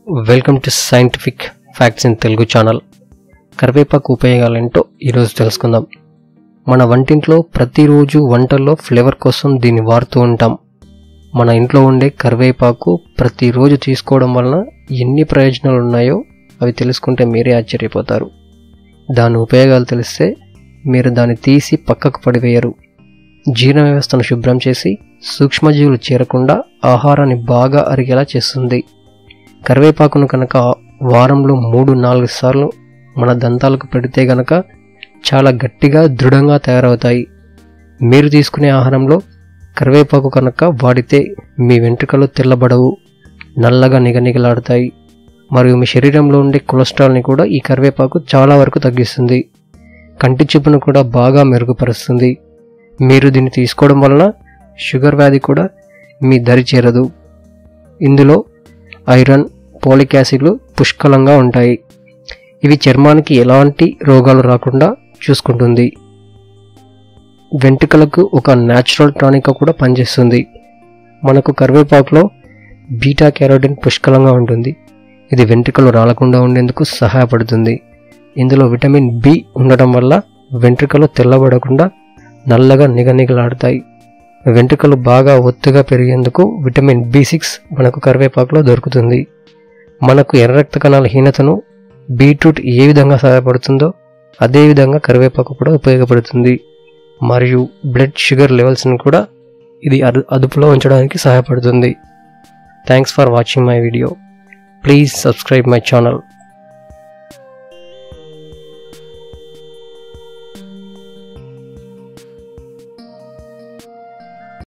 welcome to scientific facts in Telugu channel కరివేపాకు ఉపయోగాలేంటో ఈరోజు తెలుసుకుందాం మన వంటింట్లో ప్రతిరోజు వంటల్లో ఫ్లేవర్ కోసం దీన్ని వాడుతూ ఉంటాం మన ఇంట్లో ఉండే కరివేపాకు ప్రతిరోజు తీసుకోవడం వలన ఎన్ని ప్రయోజనాలు ఉన్నాయో అవి తెలుసుకుంటే మీరే ఆశ్చర్యపోతారు దాని ఉపయోగాలు తెలిస్తే మీరు దాన్ని తీసి పక్కకు పడివేయరు జీర్ణ వ్యవస్థను శుభ్రం చేసి సూక్ష్మజీవులు చేరకుండా ఆహారాన్ని బాగా అరిగేలా చేస్తుంది కరివేపాకును కనుక వారంలో మూడు నాలుగు సార్లు మన దంతాలకు పెడితే గనక చాలా గట్టిగా దృఢంగా తయారవుతాయి మీరు తీసుకునే ఆహారంలో కరివేపాకు కనుక వాడితే మీ వెంట్రుకలు తెల్లబడవు నల్లగా నిగనిగలాడతాయి మరియు మీ శరీరంలో ఉండే కొలెస్ట్రాల్ని కూడా ఈ కరివేపాకు చాలా వరకు తగ్గిస్తుంది కంటి చూపును కూడా బాగా మెరుగుపరుస్తుంది మీరు దీన్ని తీసుకోవడం వలన షుగర్ వ్యాధి కూడా మీ దరి చేరదు ఇందులో ఐరన్ పోలిక్ యాసిడ్లు పుష్కలంగా ఉంటాయి ఇవి చర్మానికి ఎలాంటి రోగాలు రాకుండా చూసుకుంటుంది వెంట్రుకలకు ఒక న్యాచురల్ టానిక్ కూడా పనిచేస్తుంది మనకు కరివేపాకులో బీటా క్యారోటిన్ పుష్కలంగా ఉంటుంది ఇది వెంట్రుకలు రాలకుండా ఉండేందుకు సహాయపడుతుంది ఇందులో విటమిన్ బి ఉండటం వల్ల వెంట్రుకలు తెల్లబడకుండా నల్లగా నిగనిగలాడతాయి వెంట్రుకలు బాగా ఒత్తుగా పెరిగేందుకు విటమిన్ బి సిక్స్ మనకు కరివేపాకులో దొరుకుతుంది మనకు ఎర్ర రక్త కణాల హీనతను బీట్రూట్ ఏ విధంగా సహాయపడుతుందో అదే విధంగా కరివేపాకు కూడా ఉపయోగపడుతుంది మరియు బ్లడ్ షుగర్ లెవెల్స్ని కూడా ఇది అదు అదుపులో ఉంచడానికి సహాయపడుతుంది thanks for watching my video please subscribe my channel